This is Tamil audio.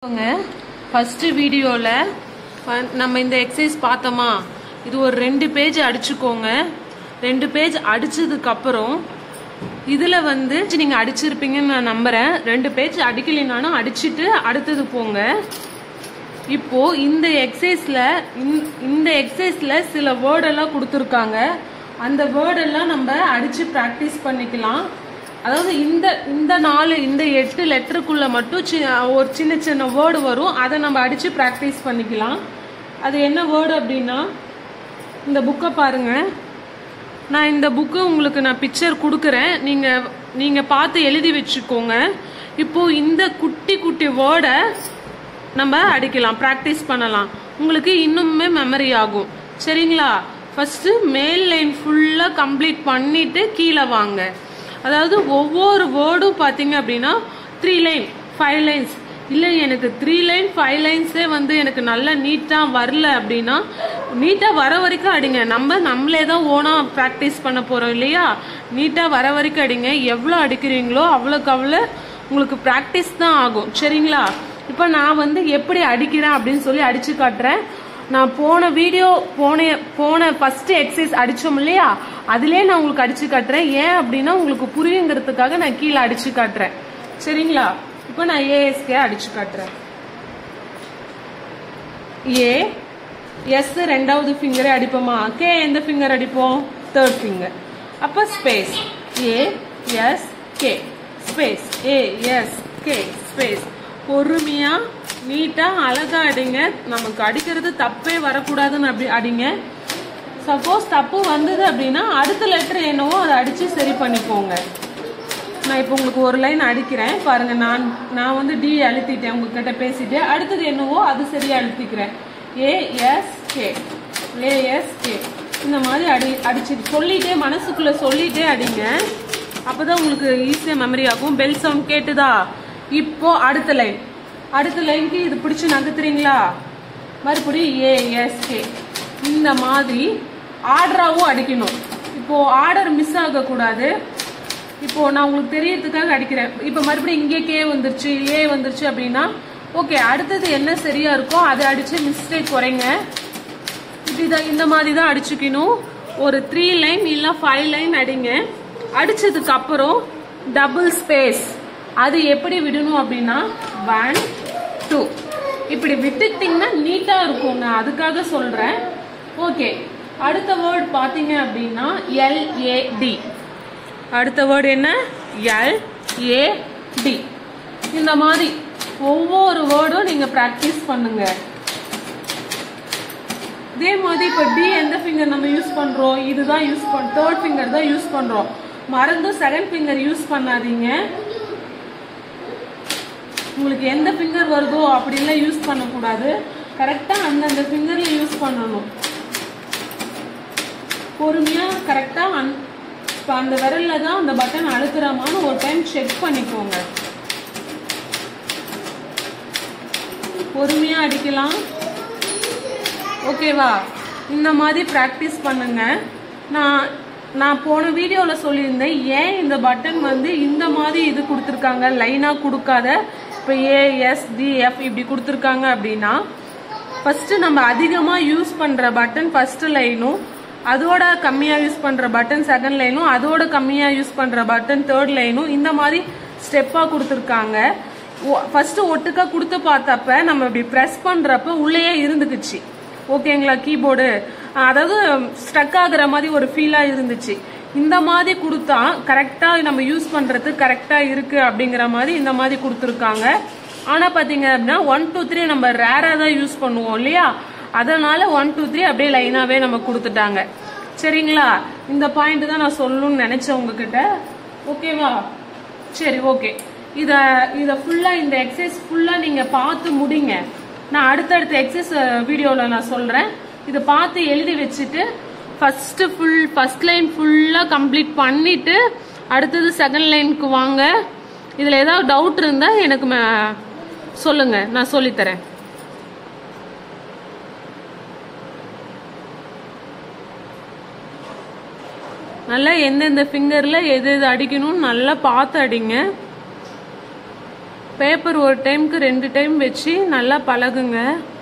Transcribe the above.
ஃபர்ஸ்ட் வீடியோவில் நம்ம இந்த எக்ஸசைஸ் பார்த்தோமா இது ஒரு ரெண்டு பேஜ் அடிச்சுக்கோங்க ரெண்டு பேஜ் அடிச்சதுக்கு அப்புறம் இதுல வந்து நீங்க அடிச்சிருப்பீங்கன்னு நான் நம்புறேன் ரெண்டு பேஜ் அடிக்கலைனாலும் அடிச்சிட்டு அடுத்தது போங்க இப்போ இந்த எக்ஸசைஸ்ல இந்த எக்ஸசைஸ்ல சில வேர்டெல்லாம் கொடுத்துருக்காங்க அந்த வேர்டெல்லாம் நம்ம அடிச்சு ப்ராக்டிஸ் பண்ணிக்கலாம் அதாவது இந்த இந்த நாலு இந்த எட்டு லெட்டருக்குள்ள மட்டும் சி- ஒரு சின்ன சின்ன வேர்டு வரும் அதை நம்ம அடிச்சு ப்ராக்டிஸ் பண்ணிக்கலாம் அது என்ன வேர்டு அப்படின்னா இந்த புக்கை பாருங்க நான் இந்த புக்கு உங்களுக்கு நான் பிக்சர் கொடுக்குறேன் நீங்க நீங்க பார்த்து எழுதி வச்சுக்கோங்க இப்போ இந்த குட்டி குட்டி வேர்டை நம்ம அடிக்கலாம் ப்ராக்டிஸ் பண்ணலாம் உங்களுக்கு இன்னுமே மெமரி ஆகும் சரிங்களா ஃபர்ஸ்ட் மேல் லைன் ஃபுல்லா கம்ப்ளீட் பண்ணிட்டு கீழே வாங்க அதாவது ஒவ்வொரு வேர்டும் பார்த்தீங்க அப்படின்னா த்ரீ லைன் ஃபைவ் லைன்ஸ் இல்லை எனக்கு த்ரீ லைன் ஃபைவ் லைன்ஸே வந்து எனக்கு நல்லா நீட்டாக வரல அப்படின்னா நீட்டாக வர வரைக்கும் அடிங்க நம்ம நம்மளே தான் ஓனாக ப்ராக்டிஸ் பண்ண போகிறோம் இல்லையா நீட்டாக வர வரைக்கும் அடிங்க எவ்வளோ அடிக்கிறீங்களோ அவ்வளோக்கு அவ்வளோ உங்களுக்கு ப்ராக்டிஸ் தான் ஆகும் சரிங்களா இப்போ நான் வந்து எப்படி அடிக்கிறேன் அப்படின்னு சொல்லி அடிச்சு காட்டுறேன் நான் போன வீடியோ போன போன ஃபர்ஸ்ட் எக்ஸசைஸ் அடிச்சோம் இல்லையா அதிலே நான் உங்களுக்கு அடிச்சு காட்டுறேன் ஏன் அப்படின்னா உங்களுக்கு புரியுங்கிறதுக்காக நான் கீழே அடிச்சு காட்டுறேன் சரிங்களா இப்போ நான் ஏஎஸ்கே அடிச்சு காட்டுறேன் ஏ எஸ் ரெண்டாவது ஃபிங்கரை அடிப்போமா கே எந்த ஃபிங்கர் அடிப்போம் தேர்ட் ஃபிங்கர் அப்ப space A S K space A S K space பொறுமையா நீட்டா அழகா அடிங்க நமக்கு அடிக்கிறது தப்பே வரக்கூடாதுன்னு அப்படி அடிங்க சப்போஸ் தப்பு வந்தது அப்படின்னா அடுத்த லெட்டர் என்னவோ அதை அடிச்சு சரி பண்ணிக்கோங்க நான் இப்போ உங்களுக்கு ஒரு லைன் அடிக்கிறேன் பாருங்க நான் நான் வந்து டி அழுத்திட்டேன் உங்ககிட்ட பேசிட்டு அடுத்தது என்னவோ அது சரியா அழுத்திக்கிறேன் ஏஎஸ்கே ஏஎஸ்கே இந்த மாதிரி அடி அடிச்சுட்டு சொல்லிட்டே மனசுக்குள்ள சொல்லிட்டே அடிங்க அப்பதான் உங்களுக்கு ஈஸியா மெமரி ஆகும் பெல் சவுண்ட் கேட்டுதா இப்போ அடுத்த லைன் அடுத்த லைனுக்கு இது பிடிச்சு நகர்த்துறீங்களா மறுபடியும் ஏஎஸ்கே இந்த மாதிரி ஆர்டராகவும் அடிக்கணும் இப்போ ஆர்டர் மிஸ் ஆகக்கூடாது இப்போ நான் உங்களுக்கு தெரியறதுக்காக அடிக்கிறேன் இப்போ மறுபடியும் இங்கே கே வந்துருச்சு ஏ வந்துருச்சு அப்படின்னா ஓகே அடுத்தது என்ன சரியா இருக்கோ அதை அடிச்சு மிஸ்டேக் குறைங்க இப்படிதான் இந்த மாதிரி தான் அடிச்சுக்கணும் ஒரு த்ரீ லைன் இல்ல ஃபைவ் லைன் அடிங்க அடிச்சதுக்கு அப்புறம் டபுள் ஸ்பேஸ் அது எப்படி விடணும் அப்படின்னா ஒன் டூ இப்படி விட்டுட்டீங்கன்னா நீட்டா இருக்குங்க அதுக்காக சொல்றேன் ஓகே அடுத்த வேர்ட் பாத்தீங்க அப்படின்னா எல்ஏடி அடுத்த வேர்டு என்ன எல் ஏ டி இந்த மாதிரி ஒவ்வொரு வேர்டும் நீங்க பிராக்டிஸ் பண்ணுங்க இதே மாதிரி இப்போ டி எந்த ஃபிங்கர் நம்ம யூஸ் பண்றோம் இதுதான் யூஸ் பண் தேர்ட் ஃபிங்கர் தான் யூஸ் பண்றோம் மறந்து செகண்ட் ஃபிங்கர் யூஸ் பண்ணாதீங்க உங்களுக்கு எந்த ஃபிங்கர் வருதோ அப்படிலாம் யூஸ் பண்ணக்கூடாது கரெக்டா அந்தந்த ஃபிங்கர்ல யூஸ் பண்ணணும் பொறுமையா கரெக்டா அந் இப்போ அந்த விரல்ல தான் அந்த பட்டன் அழுத்துறமான்னு ஒரு டைம் செக் பண்ணிக்கோங்க பொறுமையா அடிக்கலாம் ஓகேவா இந்த மாதிரி ப்ராக்டிஸ் பண்ணுங்க நான் நான் போன வீடியோவில் சொல்லியிருந்தேன் ஏன் இந்த பட்டன் வந்து இந்த மாதிரி இது கொடுத்துருக்காங்க லைனாக கொடுக்காத இப்போ ஏஎஸ் டிஎஃப் இப்படி கொடுத்துருக்காங்க அப்படின்னா ஃபஸ்ட்டு நம்ம அதிகமாக யூஸ் பண்ணுற பட்டன் ஃபஸ்ட்டு லைனும் அதோட கம்மியாக யூஸ் பண்ணுற பட்டன் செகண்ட் லைனும் அதோட கம்மியாக யூஸ் பண்ணுற பட்டன் தேர்ட் லைனும் இந்த மாதிரி ஸ்டெப்பாக கொடுத்துருக்காங்க ஃபர்ஸ்ட் ஒட்டுக்கா கொடுத்து பார்த்தப்ப நம்ம இப்படி ப்ரெஸ் பண்றப்ப உள்ளேயே இருந்துக்குச்சு ஓகேங்களா கீபோர்டு அதாவது ஸ்ட்ரக் ஆகுற மாதிரி ஒரு ஃபீலா இருந்துச்சு இந்த மாதிரி கொடுத்தா கரெக்டா நம்ம யூஸ் பண்றது கரெக்டா இருக்கு அப்படிங்கிற மாதிரி இந்த மாதிரி கொடுத்துருக்காங்க ஆனா பாத்தீங்க அப்படின்னா ஒன் டூ த்ரீ நம்ம ரேரா தான் யூஸ் பண்ணுவோம் இல்லையா அதனால ஒன் டூ த்ரீ அப்படியே லைனாவே நம்ம கொடுத்துட்டாங்க சரிங்களா இந்த பாயிண்ட் தான் நான் சொல்லணும்னு நினைச்சேன் உங்ககிட்ட ஓகேவா சரி ஓகே இத இத ஃபுல்லா இந்த எக்ஸசைஸ் ஃபுல்லா நீங்க பார்த்து முடிங்க நான் அடுத்தடுத்த எக்ஸசைஸ் வீடியோல நான் சொல்றேன் இதை பார்த்து எழுதி வச்சுட்டு ஃபர்ஸ்ட் ஃபுல் ஃபர்ஸ்ட் லைன் ஃபுல்லா கம்ப்ளீட் பண்ணிட்டு அடுத்தது செகண்ட் லைனுக்கு வாங்க இதுல ஏதாவது டவுட் இருந்தா எனக்கு ம- சொல்லுங்க நான் சொல்லித்தரேன் நல்லா எந்தெந்த ஃபிங்கர்ல எது எது அடிக்கணும்னு நல்லா பார்த்து அடிங்க பேப்பர் ஒரு டைம்க்கு ரெண்டு டைம் வச்சு நல்லா பழகுங்க